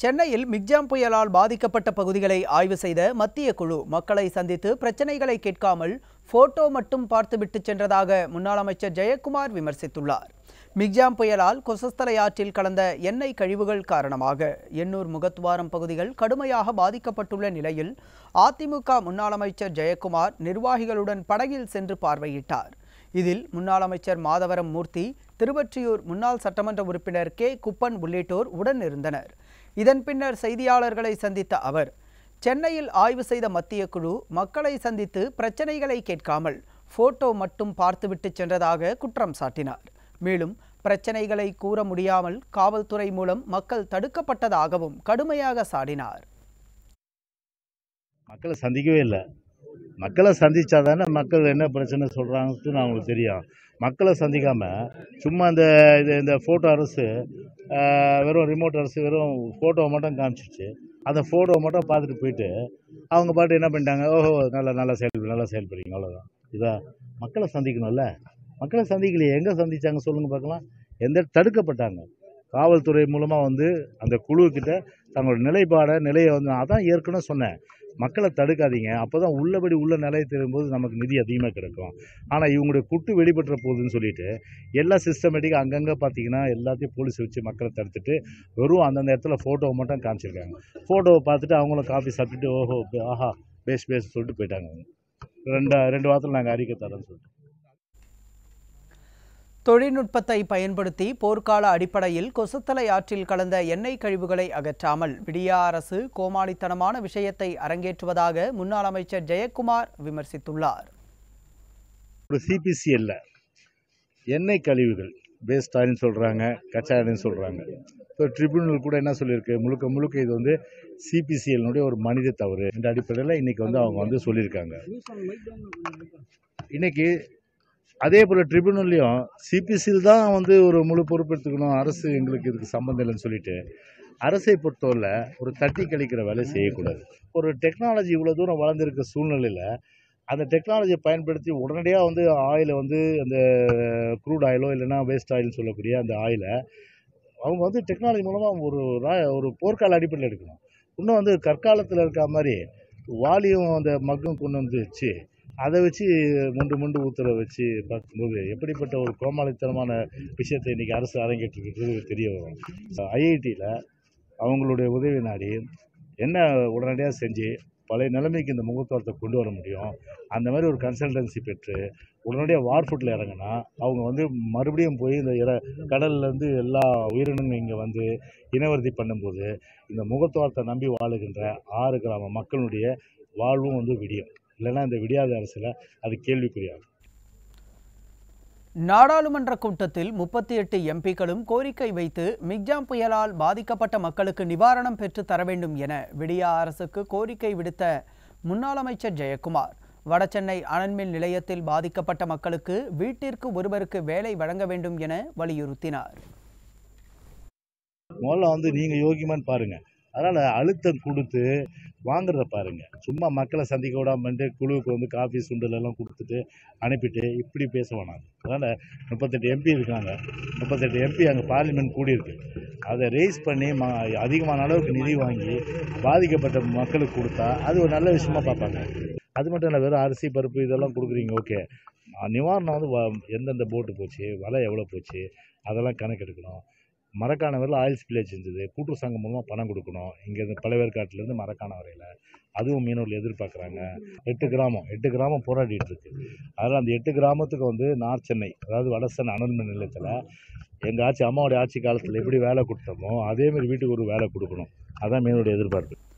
சென்னையில் மிக்ஜாம் புயலால் பாதிக்கப்பட்ட பகுதிகளை ஆய்வு செய்த மத்திய குழு மக்களை சந்தித்து பிரச்சனைகளை கேட்காமல் போட்டோ மட்டும் பார்த்துவிட்டு சென்றதாக முன்னாள் அமைச்சர் ஜெயக்குமார் விமர்சித்துள்ளார் மிக்ஜாம் புயலால் கொசஸ்தலை ஆற்றில் கலந்த எண்ணெய் கழிவுகள் காரணமாக எண்ணூர் முகத்துவாரம் பகுதிகள் கடுமையாக பாதிக்கப்பட்டுள்ள நிலையில் அதிமுக முன்னாள் அமைச்சர் ஜெயக்குமார் நிர்வாகிகளுடன் படகில் சென்று பார்வையிட்டார் இதில் முன்னாள் அமைச்சர் மாதவரம் மூர்த்தி திருவொற்றியூர் முன்னாள் சட்டமன்ற உறுப்பினர் கே குப்பன் உள்ளிட்டோர் உடன் இருந்தனர் இதன் பின்னர் செய்தியாளர்களை சந்தித்த அவர் சென்னையில் ஆய்வு செய்த மத்திய குழு மக்களை சந்தித்து பிரச்சனைகளை கேட்காமல் போட்டோ மட்டும் பார்த்துவிட்டு சென்றதாக குற்றம் சாட்டினார் மேலும் பிரச்சனைகளை கூற முடியாமல் காவல்துறை மூலம் மக்கள் தடுக்கப்பட்டதாகவும் கடுமையாக சாடினார் மக்களை சந்திக்கவே இல்லை மக்களை சந்திச்சா தானே மக்கள் என்ன பிரச்சனை சொல்கிறாங்கன்னு அவங்களுக்கு தெரியும் மக்களை சந்திக்காமல் சும்மா இந்த இது இந்த ஃபோட்டோ அரசு ஆஹ், வெறும் ரிமோட் அரசு வெறும் ஃபோட்டோவை மட்டும் காமிச்சிச்சு அந்த ஃபோட்டோவை மட்டும் பார்த்துட்டு போயிட்டு அவங்க பாட்டு என்ன பண்ணிட்டாங்க ஓஹோ நல்லா நல்லா செயல் நல்லா செயல்படுறீங்க அவ்வளோதான் இதா மக்களை சந்திக்கணும்ல மக்களை சந்திக்கலையே எங்கே சந்திச்சாங்க சொல்லுங்கள் பார்க்கலாம் எந்த தடுக்கப்பட்டாங்க காவல்துறை மூலமாக வந்து அந்த குழுக்கிட்ட தங்களோட நிலைப்பாடை நிலையை வந்து அதான் ஏற்கனவே சொன்னேன் மக்களை தடுக்காதீங்க அப்போ தான் உள்ளபடி உள்ள நிலையை தெரியும்போது நமக்கு நிதி அதிகமாக கிடைக்கும் ஆனால் இவங்களுடைய குட்டு வெளிப்பட்டுற போகுதுன்னு சொல்லிட்டு எல்லா சிஸ்டமேட்டிக்காக அங்கங்கே பார்த்தீங்கன்னா எல்லாத்தையும் போலீஸ் வச்சு மக்களை தடுத்துட்டு வெறும் அந்தந்த இடத்துல ஃபோட்டோவை மட்டும் காமிச்சிருக்காங்க ஃபோட்டோவை பார்த்துட்டு அவங்களும் காஃபி சாப்பிட்டுட்டு ஓஹோ பே- ஆஹா பேஸ் பேஸ் சொல்லிட்டு போயிட்டாங்க அவங்க. ரெண்டு ரெண்டு வாரத்தில் நாங்கள் அறிக்கை தரோம்னு சொல்லிட்டு தொழில்நுட்பத்தை பயன்படுத்தி போர்க்கால அடிப்படையில் கொசுத்தலை ஆற்றில் கலந்த எண்ணெய் கழிவுகளை அகற்றாமல் விடியா அரசு கோமாளித்தனமான விஷயத்தை அரங்கேற்றுவதாக முன்னாள் அமைச்சர் ஜெயக்குமார் விமர்சித்துள்ளார் ஒரு சிபிசிஎல்ல எண்ணெய் கழிவுகள் வேஸ்ட் ஆயில்னு சொல்கிறாங்க கச்சா ஆயில்னு சொல்கிறாங்க இப்போ ட்ரிபியூனல் கூட என்ன சொல்லியிருக்கு முழுக்க முழுக்க இது வந்து சிபிசிஎல்னுடைய ஒரு மனித தவறு இந்த அடிப்படையில் இன்னைக்கு வந்து அவங்க வந்து சொல்லியிருக்காங்க இன்னைக்கு அதே போல் ட்ரிபியூனல்லையும் சிபிசிஎல் தான் வந்து ஒரு முழு பொறுப்பெடுத்துக்கணும் அரசு எங்களுக்கு இதுக்கு சம்மந்தம் இல்லைன்னு சொல்லிட்டு அரசை பொறுத்தவரை ஒரு தட்டி கழிக்கிற வேலை செய்யக்கூடாது ஒரு டெக்னாலஜி இவ்வளோ தூரம் வளர்ந்துருக்க சூழ்நிலையில் அந்த டெக்னாலஜியை பயன்படுத்தி உடனடியாக வந்து ஆயிலை வந்து அந்த க்ரூட் ஆயிலோ இல்லைன்னா வேஸ்ட் ஆயில்னு சொல்லக்கூடிய அந்த ஆயிலை அவங்க வந்து டெக்னாலஜி மூலமாக ஒரு ரா- ஒரு போர்க்கால அடிப்படையில் எடுக்கணும் இன்னும் வந்து கற்காலத்தில் இருக்க மாதிரி வாலியும் அந்த மக்கும் கொண்டு வந்து வச்சு அதை வச்சு முண்டு முண்டு ஊத்துற வச்சு பார்க்கும்போது எப்படிப்பட்ட ஒரு கோமாளித்தனமான விஷயத்தை இன்றைக்கி அரசு அரங்கேற்றிருக்கிறது தெரிய வரும் ஐஐடியில் அவங்களுடைய உதவி நாடி என்ன உடனடியாக செஞ்சு பழைய நிலைமைக்கு இந்த முகத்துவத்தை கொண்டு வர முடியும் அந்த மாதிரி ஒரு கன்சல்டன்சி பெற்று உடனடியாக வார்ஃபுட்டில் இறங்கினா அவங்க வந்து மறுபடியும் போய் இந்த இட கடல்லேருந்து எல்லா உயிரினங்களும் இங்கே வந்து இனவர்த்தி பண்ணும்போது இந்த முகத்துவத்தை நம்பி வாழுகின்ற ஆறு கிராம மக்களுடைய வாழ்வும் வந்து விடியும் இல்லைன்னா இந்த விடியாத அரசில் அது கேள்விக்குறியாகும் நாடாளுமன்ற கூட்டத்தில் முப்பத்தி எட்டு எம்பிக்களும் கோரிக்கை வைத்து மிக்ஜாம் புயலால் பாதிக்கப்பட்ட மக்களுக்கு நிவாரணம் பெற்று தர வேண்டும் என விடியா அரசுக்கு கோரிக்கை விடுத்த முன்னாள் அமைச்சர் ஜெயக்குமார் வடசென்னை அனல்மின் நிலையத்தில் பாதிக்கப்பட்ட மக்களுக்கு வீட்டிற்கு ஒருவருக்கு வேலை வழங்க வேண்டும் என வலியுறுத்தினார் முதல்ல வந்து நீங்கள் யோகியமான்னு பாருங்கள் அதனால் அழுத்தம் கொடுத்து வாங்குறத பாருங்க சும்மா மக்களை சந்திக்க விடாமட்டு குழுவுக்கு வந்து காஃபி சுண்டல் எல்லாம் கொடுத்துட்டு அனுப்பிட்டு இப்படி பேச வேணாம் அதனால் முப்பத்தெட்டு எம்பி இருக்காங்க முப்பத்தெட்டு எம்பி அங்கே பார்லிமெண்ட் கூடியிருக்கு அதை ரேஸ் பண்ணி ம அதிகமான அளவுக்கு நிதி வாங்கி பாதிக்கப்பட்ட மக்களுக்கு கொடுத்தா அது ஒரு நல்ல விஷயமா பார்ப்பாங்க அது மட்டும் இல்லை வெறும் அரிசி பருப்பு இதெல்லாம் கொடுக்குறீங்க ஓகே நிவாரணம் வந்து வ- எந்தெந்த போட்டு போச்சு வலை எவ்வளோ போச்சு அதெல்லாம் கணக்கெடுக்கணும் மரக்காணவரில் ஆயில் ஸ்பில்லேஜ் இருந்தது கூட்டுறவு சங்கம் மூலமாக பணம் கொடுக்கணும் இங்கேருந்து பழவேற்காட்டிலேருந்து மரக்காணம் வரையில் அதுவும் மீனவர்கள் எதிர்பார்க்குறாங்க எட்டு கிராமம் எட்டு கிராமம் போராடிட்டு இருக்கு அதில் அந்த எட்டு கிராமத்துக்கு வந்து நார்த் சென்னை அதாவது வடசென்னை அனல்மின் நிலையத்தில் எங்கள் ஆட்சி அம்மாவுடைய ஆட்சி காலத்தில் எப்படி வேலை கொடுத்தோமோ அதேமாரி வீட்டுக்கு ஒரு வேலை கொடுக்கணும் அதான் மீனவருடைய எதிர்பார்ப்பு